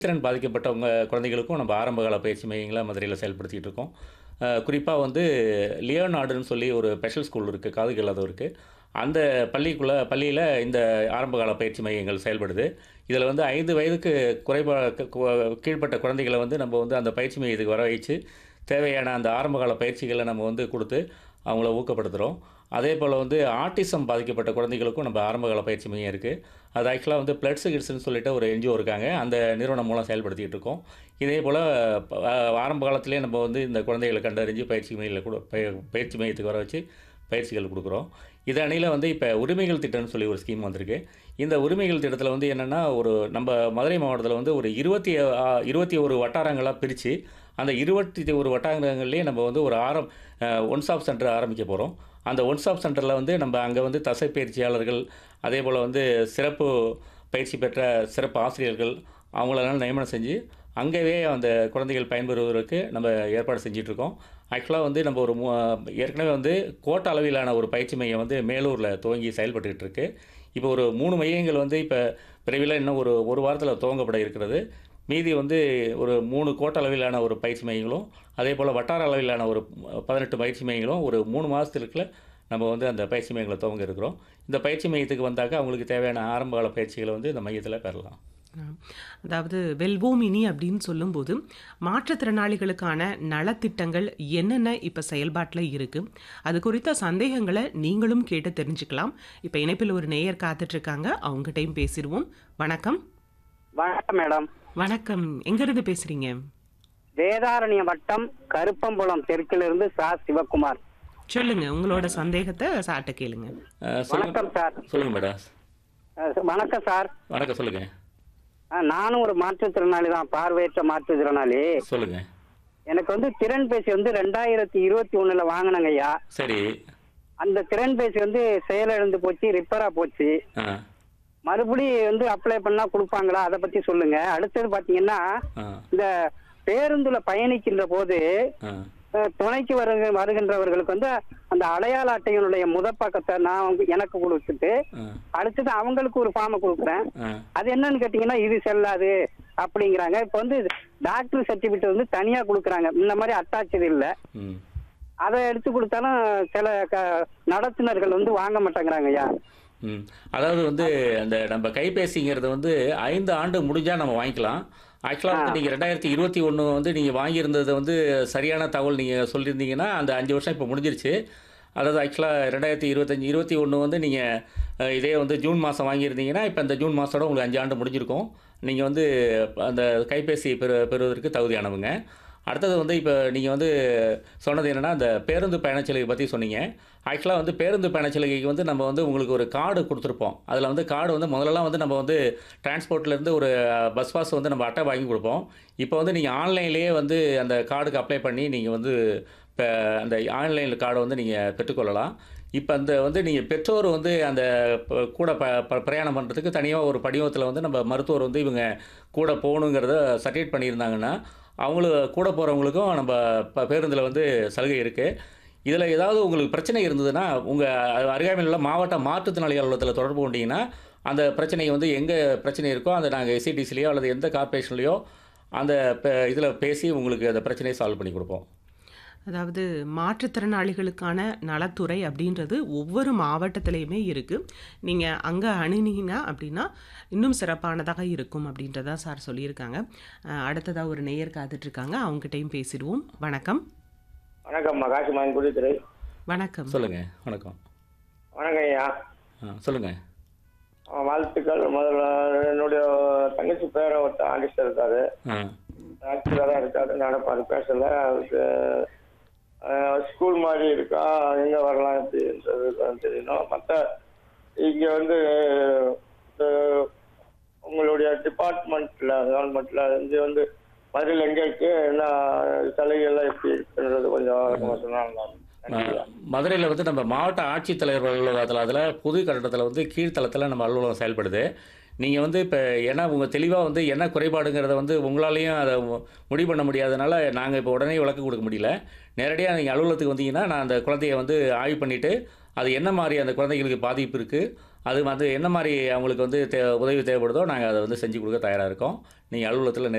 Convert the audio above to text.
திறன் பாதிக்கப்பட்டவங்க குழந்தைகளுக்கும் நம்ம ஆரம்பகால பயிற்சி மையங்களை மதுரையில் செயல்படுத்திட்டு இருக்கோம் குறிப்பாக வந்து லியோனார்டுன்னு சொல்லி ஒரு ஸ்பெஷல் ஸ்கூல் இருக்குது காது கேளாதவருக்கு அந்த பள்ளிக்குள்ளே பள்ளியில் இந்த ஆரம்பகால பயிற்சி மையங்கள் செயல்படுது இதில் வந்து ஐந்து வயதுக்கு குறைபா கு- கீழ்ப்பட்ட குழந்தைகளை வந்து நம்ம வந்து அந்த பயிற்சி மையத்துக்கு வர வச்சு தேவையான அந்த ஆரம்பகால பயிற்சிகளை நம்ம வந்து கொடுத்து அவங்கள ஊக்கப்படுத்துகிறோம் அதே போல் வந்து ஆட்டிசம் பாதிக்கப்பட்ட குழந்தைகளுக்கும் நம்ம ஆரம்பகால பயிற்சி மையம் இருக்குது அது ஆக்சுவலாக வந்து பிளட்ஸ் கிட்ஸ்னு சொல்லிட்டு ஒரு என்ஜிஓ இருக்காங்க அந்த நிறுவனம் மூலம் செயல்படுத்திகிட்டு இருக்கோம் இதே போல் ஆரம்ப காலத்திலே நம்ம வந்து இந்த குழந்தைகளை கண்டறிஞ்சு பயிற்சி மையத்தில் கூட பய- பயிற்சி மையத்துக்கு வர வச்சு பயிற்சிகள் கொடுக்குறோம் இது அணியில் வந்து இப்போ உரிமைகள் திட்டம்னு சொல்லி ஒரு ஸ்கீம் வந்திருக்கு இந்த உரிமைகள் திட்டத்தில் வந்து என்னென்னா ஒரு நம்ம மதுரை மாவட்டத்தில் வந்து ஒரு இருபத்தி ஆ- இருபத்தி ஒரு வட்டாரங்களாக பிரித்து அந்த இருபத்தி ஒரு வட்டாரங்கள்லேயே நம்ம வந்து ஒரு ஆரம் ஒன் ஸ்டாப் சென்டர் ஆரம்பிக்க போகிறோம் அந்த ஒன் ஸ்டாப் சென்டரில் வந்து நம்ம அங்கே வந்து தசை பயிற்சியாளர்கள் அதே போல் வந்து சிறப்பு பயிற்சி பெற்ற சிறப்பு ஆசிரியர்கள் அவங்களெல்லாம் நியமனம் செஞ்சு அங்கேயே அந்த குழந்தைகள் பயன்பெறுவதற்கு நம்ம ஏற்பாடு செஞ்சிட்ருக்கோம் ஆக்சுவலாக வந்து நம்ம ஒரு மூ- ஏற்கனவே வந்து கோட்ட அளவிலான ஒரு பயிற்சி மையம் வந்து மேலூரில் துவங்கி செயல்பட்டுக்கிட்டு இருக்கு இப்போ ஒரு மூணு மையங்கள் வந்து இப்போ விரைவில் இன்னும் ஒரு ஒரு வாரத்தில் துவங்கப்பட இருக்கிறது மீதி வந்து ஒரு மூணு கோட்ட அளவிலான ஒரு பயிற்சி மையங்களும் அதே போல் வட்டார அளவிலான ஒரு பதினெட்டு பயிற்சி மையங்களும் ஒரு மூணு மாதத்துக்குள்ள நம்ம வந்து அந்த பயிற்சி மையங்களை துவங்க இருக்கிறோம் இந்த பயிற்சி மையத்துக்கு வந்தாக்க அவங்களுக்கு தேவையான ஆரம்பகால பயிற்சிகளை வந்து இந்த மையத்தில் பெறலாம் ஆம். அதாவது வெல்வோமினி அப்படின்னு சொல்லும்போது மாற்றுத்திறனாளிகளுக்கான நலத்திட்டங்கள் என்னென்ன இப்போ செயல்பாட்டில் இருக்குது அது குறித்த சந்தேகங்களை நீங்களும் கேட்டு தெரிஞ்சுக்கலாம் இப்போ இணைப்பில் ஒரு நேயர் காத்துட்ருக்காங்க அவங்ககிட்டயும் பேசிடுவோம் வணக்கம் வணக்கம் மேடம் வணக்கம் எங்கேருந்து பேசுகிறீங்க வேதாரண்ய வட்டம் கருப்பம்புலம் தெற்கிலிருந்து சா சிவகுமார் சொல்லுங்க உங்களோட சந்தேகத்தை சாட்ட கேளுங்க அஹ், சொல்லுங்க வணக்கம் சார் சொல்லுங்கள் மேடம் அஹ், வணக்கம் சார் வணக்கம் சொல்லுங்கள் அஹ், நானும் ஒரு மாற்றுத்திறனாளி தான் பார்வையற்ற மாற்றுத்திறனாளி சொல்லுங்கள் எனக்கு வந்து திறன் பேசி வந்து ரெண்டாயிரத்தி இருபத்தி ஒண்ணுல வாங்கினங்க ஐயா சரி அந்த திறன் பேசி வந்து செயலிழந்து போச்சு ரிப்பேரா போச்சு ஆ மறுபடியும் வந்து அப்ளை பண்ணா கொடுப்பாங்களா அதை பத்தி சொல்லுங்க அடுத்தது பாத்தீங்கன்னா ஆ இந்த பேருந்துல பயணிக்கின்ற போது ஆ அஹ், துணைக்கு வருக வருகின்றவர்களுக்கு வந்து அந்த அடையாள அட்டையினுடைய முதப்பக்கத்தை நான் வந்து எனக்கு கொடுத்துட்டு ஆ அடுத்தது அவங்களுக்கு ஒரு ஃபார்மை கொடுக்குறேன் ஆ அது என்னன்னு கேட்டீங்கன்னா இது செல்லாது அப்படிங்கிறாங்க இப்போ வந்து டாக்டர் சர்டிபிகேட் வந்து தனியா கொடுக்குறாங்க இந்த மாதிரி அட்டாச் இல்ல ம் அதை எடுத்து கொடுத்தாலும் சில க- நடத்துனர்கள் வந்து வாங்க மாட்டேங்கிறாங்க ஐயா ம் அதாவது வந்து அந்த நம்ம கைபேசிங்கிறது வந்து ஐந்து ஆண்டு முடிஞ்சால் நம்ம வாங்கிக்கலாம் ஆக்சுவலாக வந்து நீங்கள் ரெண்டாயிரத்தி இருபத்தி ஒன்று வந்து நீங்கள் வாங்கியிருந்தது வந்து சரியான தகவல் நீங்கள் சொல்லியிருந்தீங்கன்னா அந்த அஞ்சு வருஷம் இப்போ முடிஞ்சிருச்சு அதாவது ஆக்சுவலாக ரெண்டாயிரத்தி இருபத்தஞ்சி இருபத்தி ஒன்று வந்து நீங்கள் இதே வந்து ஜூன் மாதம் வாங்கியிருந்தீங்கன்னா இப்போ இந்த ஜூன் மாதத்தோட உங்களுக்கு அஞ்சு ஆண்டு முடிஞ்சிருக்கும் நீங்கள் வந்து அந்த கைபேசி பெறு பெறுவதற்கு தகுதியானவங்க அடுத்தது வந்து இப்போ நீங்கள் வந்து சொன்னது என்னென்னா அந்த பேருந்து பயணச்சலுகை பற்றி சொன்னீங்க ஆக்சுவலாக வந்து பேருந்து பயணச்சலுகைக்கு வந்து நம்ம வந்து உங்களுக்கு ஒரு கார்டு கொடுத்துருப்போம் அதில் வந்து கார்டு வந்து முதல்லலாம் வந்து நம்ம வந்து டிரான்ஸ்போர்ட்லேருந்து ஒரு பஸ் பாஸ் வந்து நம்ம அட்டை வாங்கி கொடுப்போம் இப்போ வந்து நீங்கள் ஆன்லைன்லேயே வந்து அந்த கார்டுக்கு அப்ளை பண்ணி நீங்கள் வந்து இப்போ அந்த ஆன்லைன் கார்டை வந்து நீங்கள் பெற்றுக்கொள்ளலாம் இப்போ அந்த வந்து நீங்கள் பெற்றோர் வந்து அந்த ப- கூட ப ப- பிரயாணம் பண்ணுறதுக்கு தனியாக ஒரு படிவத்தில் வந்து நம்ம மருத்துவர் வந்து இவங்க கூட போகணுங்கிறத சர்டிஃபிகேட் பண்ணியிருந்தாங்கன்னா அவங்களுக்கு கூட போகிறவங்களுக்கும் நம்ம ப பேருந்தில் வந்து சலுகை இருக்குது இதில் ஏதாவது உங்களுக்கு பிரச்சனை இருந்ததுன்னா உங்கள் அருகாமையில் உள்ள மாவட்ட மாற்றுத்திறனாளி அலுவலகத்தில் தொடர்பு கொண்டீங்கன்னா அந்த பிரச்சனையை வந்து எங்கே பிரச்சனை இருக்கோ அதை நாங்கள் எஸ்சிடிசிலையோ அல்லது எந்த கார்ப்பரேஷன்லையோ அந்த இதில் பேசி உங்களுக்கு அந்த பிரச்சனையை சால்வ் பண்ணி கொடுப்போம் அதாவது மாற்றுத்திறனாளிகளுக்கான நலத்துறை அப்படின்றது ஒவ்வொரு மாவட்டத்திலையுமே இருக்குது நீங்கள் அங்கே அணுனீங்க அப்படின்னா இன்னும் சிறப்பானதாக இருக்கும் அப்படின்றதா சார் சொல்லியிருக்காங்க அஹ், அடுத்ததா ஒரு நேயர் காத்துட்ருக்காங்க அவங்ககிட்டயும் பேசிடுவோம் வணக்கம் வணக்கம் காசிமாயன் குடித்துறை வணக்கம் சொல்லுங்கள் வணக்கம் வணக்கம் ஐயா ஆ சொல்லுங்கள் அஹ் வாழ்த்துக்கள் முதல்ல என்னுடைய தங்கச்சி பேரை ஒருத்தர் ஆர்டிஸ்ட் இருக்காரு ஆ ஆக்டராக இருக்காரு நடப்பாரு பேசல அவருக்கு ஸ்கூல் மாதிரி இருக்கா எங்கே வரலாம் எப்படின்றது தான் தெரியணும் மற்ற இங்கே வந்து இந்த உங்களுடைய டிபார்ட்மெண்ட்டில் கவர்மெண்ட்டில் இங்கே வந்து மதுரையில் எங்கே இருக்கு என்ன சலுகைகள்லாம் எப்படி இருக்குன்றது கொஞ்சம் விளக்கமா சொன்னா நல்லா இருக்கும். நன்றி ஐயா. மதுரையில் வந்து நம்ம மாவட்ட ஆட்சித்தலைவர் அலுவலகத்தில் அதில் புது கட்டடத்தில் வந்து கீழ்த்தளத்தில் நம்ம அலுவலகம் செயல்படுது நீங்கள் வந்து இப்போ ஏன்னா உங்கள் தெளிவாக வந்து என்ன குறைபாடுங்கிறத வந்து உங்களாலையும் அதை மு- முடிவு பண்ண முடியாதனால நாங்கள் இப்போ உடனே விளக்கம் கொடுக்க முடியல நேரடியாக நீங்கள் அலுவலகத்துக்கு வந்தீங்கன்னா நான் அந்த குழந்தைய வந்து ஆய்வு பண்ணிவிட்டு அது என்ன மாதிரி அந்த குழந்தைகளுக்கு பாதிப்பு இருக்குது அது வந்து என்ன மாதிரி அவங்களுக்கு வந்து தே உதவி தேவைப்படுதோ நாங்கள் அதை வந்து செஞ்சு கொடுக்க தயாராக இருக்கோம் நீங்கள் அலுவலகத்தில்